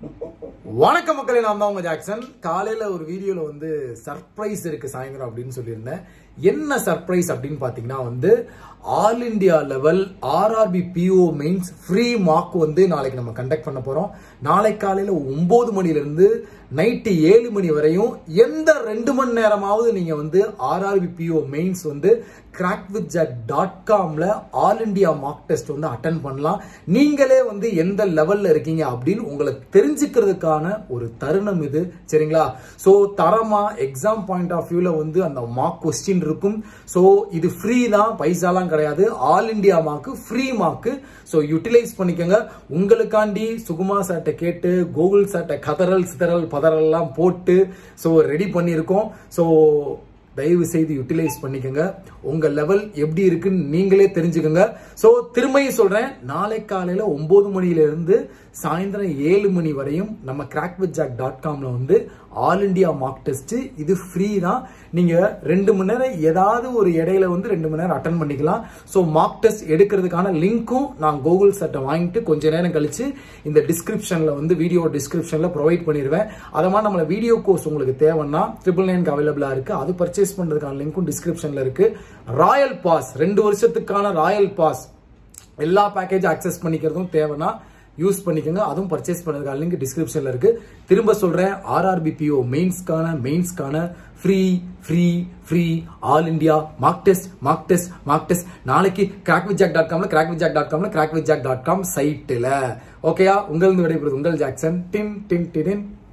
வணக்கம் மக்களே நான் தான் உங்க ஜாக்சன் காலையில ஒரு வீடியோல வந்து சர்ப்ரைஸ் இருக்கு சாயந்தரம் அப்படின்னு சொல்லியிருந்தேன் என்ன சர்ப்ரைஸ் அப்படின்னு பாத்தீங்கன்னா வந்து all India level RRB PO mains free mock வந்து நாளைக்கு நம்ம கண்டக்ட் பண்ண போறோம் நாளை காலையில ஒன்பது மணில இருந்து நைட்டு ஏழு மணி வரையும் எந்த ரெண்டு மணி நேரமாவது நீங்க வந்து ஆர்ஆர்பி பிஓ மெயின்ஸ் வந்து கிராக் வித் ஜாக் டாட் காம்ல ஆல் இந்தியா மார்க் டெஸ்ட் வந்து அட்டன் பண்ணலாம் நீங்களே வந்து எந்த லெவல்ல இருக்கீங்க அப்படின்னு உங்களுக்கு தெரிஞ்சுக்கிறதுக்கான ஒரு தருணம் இது சரிங்களா சோ தரமா எக்ஸாம் பாயிண்ட் ஆஃப் வியூல வந்து அந்த மார்க் கொஸ்டின் இருக்கும் சோ இது ஃப்ரீ தான் பைசாலாம் கிடையாது all India mock free mock so utilise பண்ணிக்கோங்க உங்களுக்காண்டி சுகுமா சார்ட்ட கேட்டு கூகுள் சார்ட்ட கதறல் சிதறல் பதறல்லாம் போட்டு சோ ரெடி பண்ணியிருக்கோம் சோ தயவு செய்து யூட்டிலைஸ் பண்ணிக்கோங்க உங்க லெவல் எப்படி இருக்குன்னு நீங்களே தெரிஞ்சுக்கோங்க சோ திரும்பியும் சொல்றேன் நாளை காலையில ஒன்பது மணில இருந்து சாயந்தரம் ஏழு மணி வரையும் நம்ம கிராக் வித் ஜாக் டாட் காம்ல வந்து ஆல் இண்டியா மார்க் டெஸ்ட் இது ஃப்ரீ தான் நீங்க ரெண்டு மணி நேரம் ஏதாவது ஒரு இடையில வந்து ரெண்டு மணி நேரம் அட்டன் பண்ணிக்கலாம் ஸோ மார்க் டெஸ்ட் எடுக்கிறதுக்கான லிங்க்கும் நான் கூகுள் சட்டை வாங்கிட்டு கொஞ்ச நேரம் கழிச்சு இந்த டிஸ்கிரிப்ஷன்ல வந்து வீடியோ டிஸ்கிரிப்ஷன்ல ப்ரொவைட் பண்ணிடுவேன் அதை மாதிரி நம்மள வீடியோ கோர்ஸ் உங்களுக்கு தேவைன்னா ட்ரிபிள் நைனுக்கு அவைலபிளா இருக்கு அது பர்ச்சேஸ் பண்றதுக்கான லிங்க்கும் டிஸ்கிரிப்ஷன்ல இருக்கு ராயல் பாஸ் ரெண்டு வருஷத்துக்கான ராயல் பாஸ் எல்லா பேக்கேஜ் அக்சஸ் பண்ணிக்கிறதும் தேவைன்னா யூஸ் பண்ணிக்கோங்க அதுவும் பர்ச்சேஸ் பண்ணதுக்கான லிங்க் டிஸ்கிரிப்ஷன்ல இருக்கு திரும்ப சொல்றேன் ஆர்ஆர்பி பிஓ மெயின்ஸ்க்கான மெயின்ஸ்க்கான free free free all India mock test mock test mock test நாளைக்கு கிராக் வித் ஜாக் டாட் காம்ல கிராக் வித் ஜாக் டாட் காம்ல crack with Jack dot com சைட்டில் ஓகேயா உங்களிருந்து விடைபெறுது உங்கள் ஜாக்சன் டின் டின் டின்